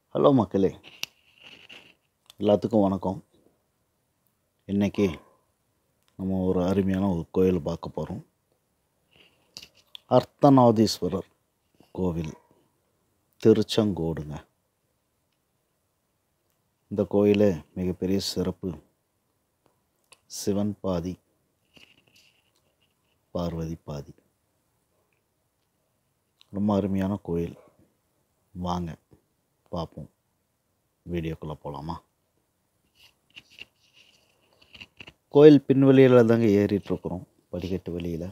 hello மக்களே எல்லாத்துக்கும் வணக்கம் இன்றைக்கி நம்ம ஒரு அருமையான ஒரு கோயில் பார்க்க போகிறோம் அர்த்தநாதீஸ்வரர் கோவில் திருச்செங்கோடுங்க இந்த கோயிலே மிகப்பெரிய சிறப்பு சிவன் பாதி பார்வதி பாதி ரொம்ப அருமையான கோயில் வாங்க பார்ப்போம் வீடியோக்குள்ளே போகலாமா கோயில் பின்வெளியில் தாங்க ஏறிட்டுருக்குறோம் படிக்கட்டு வெளியில்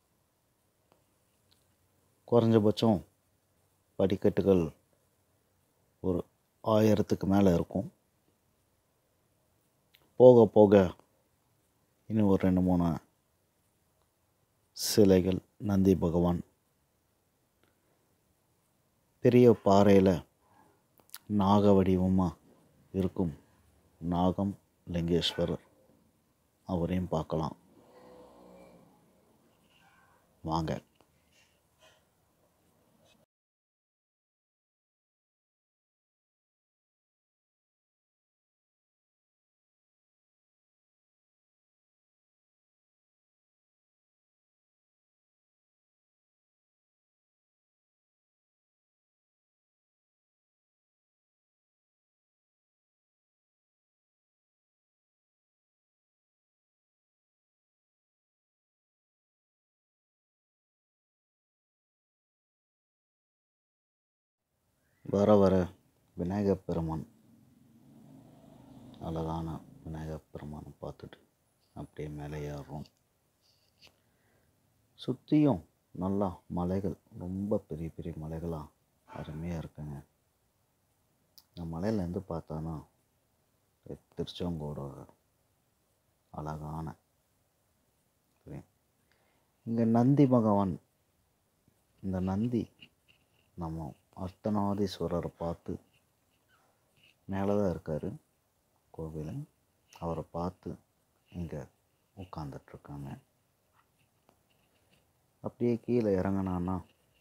குறைஞ்சபட்சம் படிக்கட்டுகள் ஒரு ஆயிரத்துக்கு மேலே இருக்கும் போக போக இன்னும் ஒரு ரெண்டு மூணு சிலைகள் நந்தி பகவான் பெரிய பாறையில் நாக வடிவமாக இருக்கும் நாகம் லிங்கேஸ்வரர் அவரையும் பார்க்கலாம் வாங்க வர வர விநாயகர் பெருமான் அழகான விநாயகர் பெருமானை பார்த்துட்டு அப்படியே மேலே ஏறுறோம் சுற்றியும் நல்லா மலைகள் ரொம்ப பெரிய பெரிய மலைகளாக அருமையாக இருக்குங்க இந்த மலையிலேருந்து பார்த்தானா திருச்செங்கோடோட அழகான இங்கே நந்தி பகவான் இந்த நந்தி நம்ம அர்த்தநாதீஸ்வரரை பார்த்து மேலே தான் இருக்கார் கோவில் அவரை பார்த்து இங்கே உட்காந்துட்ருக்காங்க அப்படியே கீழே இறங்கினான்னா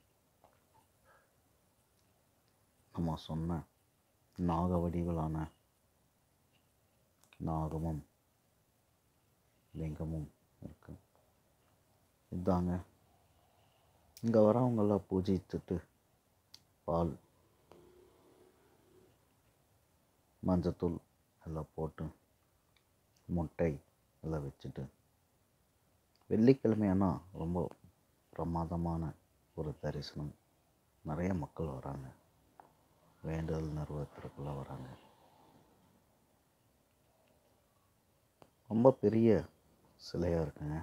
நம்ம சொன்ன நாக வடிவிலான நாகமும் லிங்கமும் இருக்கு இதாங்க இங்கே வரவங்கெல்லாம் பூஜித்துட்டு பால் மஞ்சத்தூள் எல்லாம் போட்டு முட்டை எல்லாம் வச்சுட்டு வெள்ளிக்கிழமையானா ரொம்ப பிரமாதமான ஒரு தரிசனம் நிறைய மக்கள் வராங்க வேண்டுதல் நிறுவனத்திற்குள்ள வராங்க ரொம்ப பெரிய சிலையாக இருக்குங்க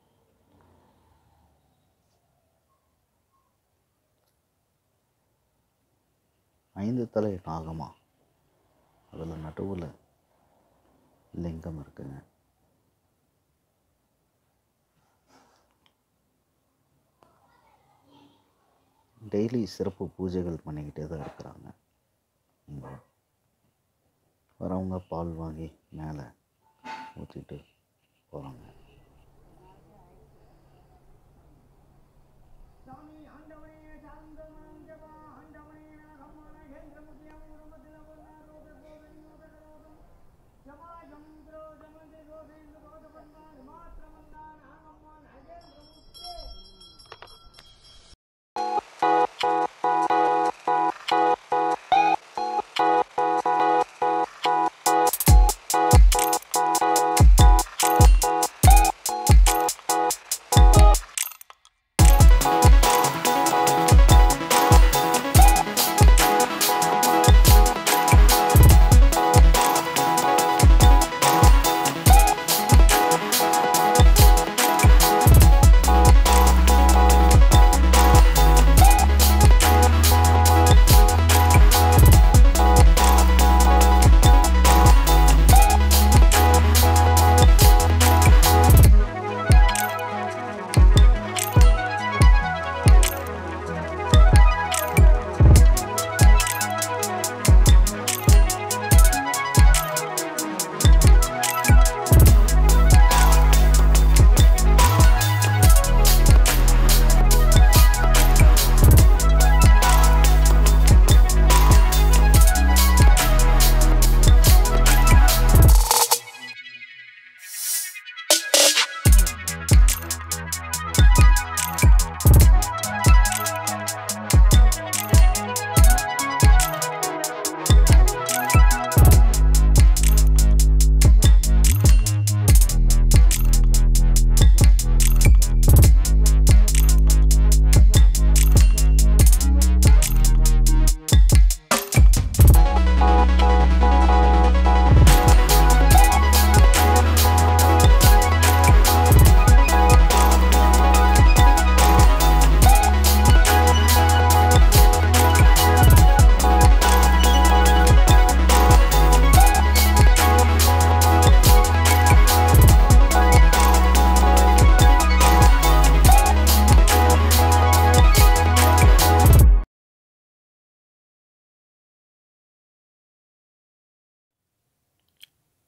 ஐந்து தலை நாகமா அதில் நடுவில் லிங்கம் இருக்குங்க டெய்லி சிறப்பு பூஜைகள் பண்ணிக்கிட்டே தான் இருக்கிறாங்க இங்கே வரவங்க பால் வாங்கி மேலே ஊற்றிட்டு போகிறாங்க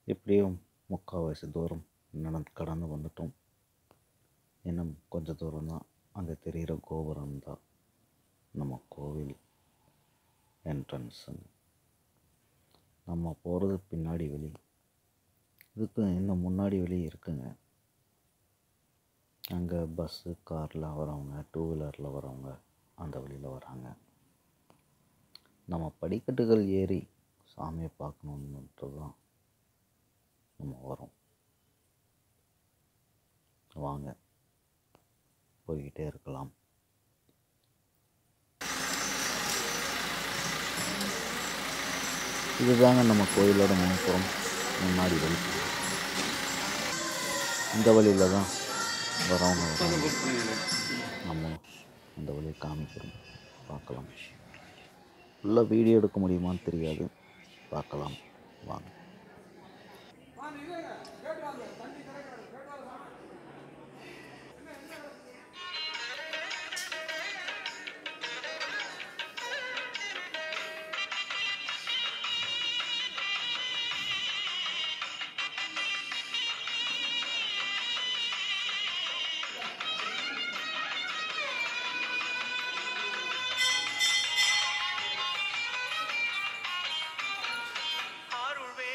எப்படியும் முக்கால்வாசி தூரம் நடந்து கடந்து வந்துட்டோம் இன்னும் கொஞ்ச தூரம் தான் அங்கே தெரிகிற கோபுரம் தான் நம்ம கோவில் என்ட்ரன்ஸுங்க நம்ம போகிறது பின்னாடி வெளி இதுக்கு இன்னும் முன்னாடி வெளி இருக்குங்க அங்கே பஸ்ஸு காரில் வரவங்க டூ வீலரில் வரவங்க அந்த வழியில் வராங்க நம்ம படிக்கட்டுகள் ஏறி சாமியை பார்க்கணுன்ட்டு தான் நம்ம வரோம் வாங்க போய்கிட்டே இருக்கலாம் இதுதாங்க நம்ம கோயிலோட முன்புறம் முன்னாடி வழி இந்த வழியில் தான் வரவங்க வராங்க நம்மளும் இந்த வழியை காமிக்கிறோம் பார்க்கலாம் உள்ள வீடியோ எடுக்க முடியுமான்னு தெரியாது பார்க்கலாம் வாங்க அருள்வே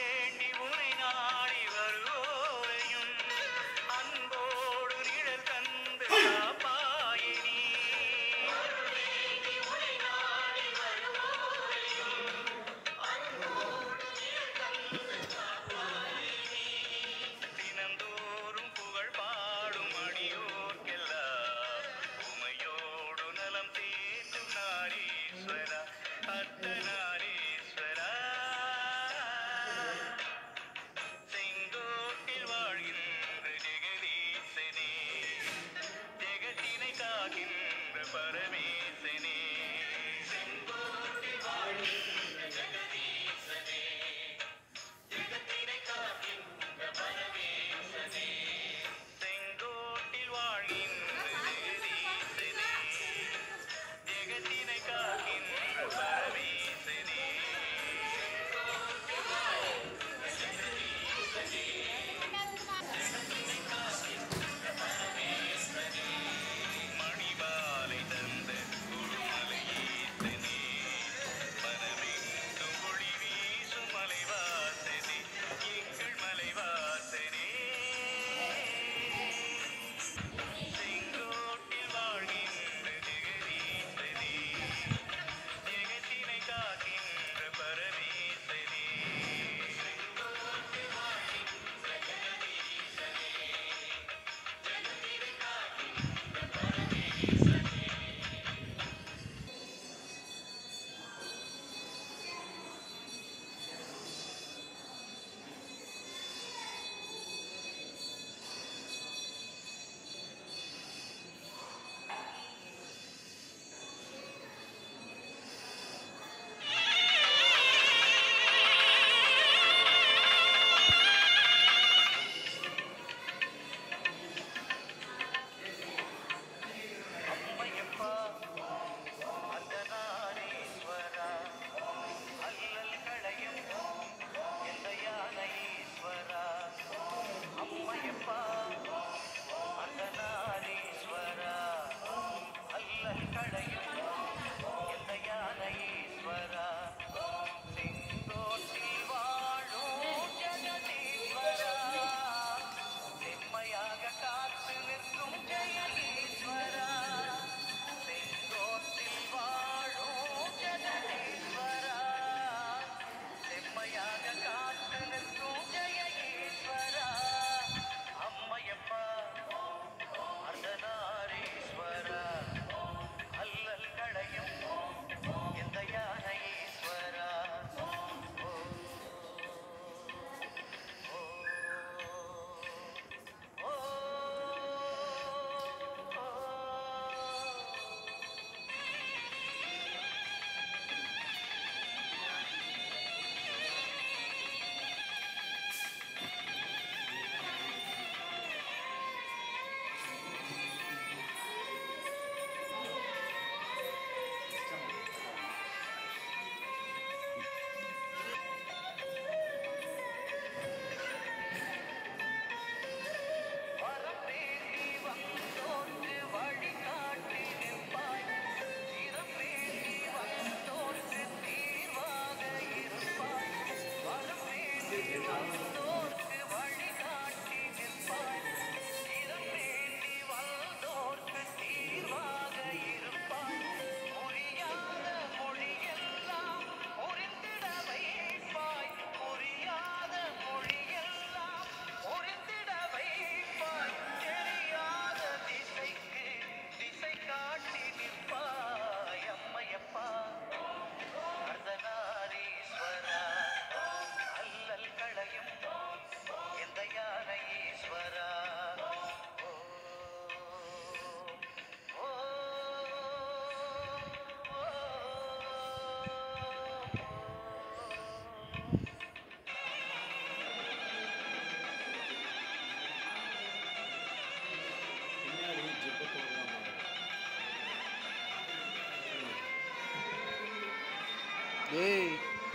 டேய்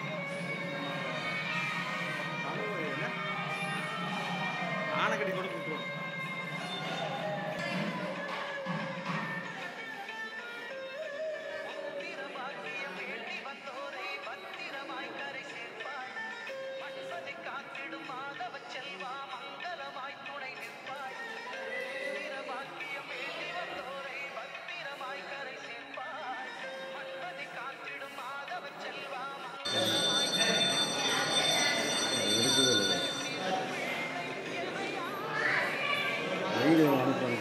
தமிழ் என்ன ஆனை கட்டி கொடுத்து விட்டுருவோம் எடுக்கவே இல்லை வீடியோ அனுப்புறது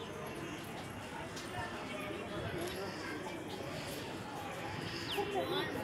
எங்க போயிட்டு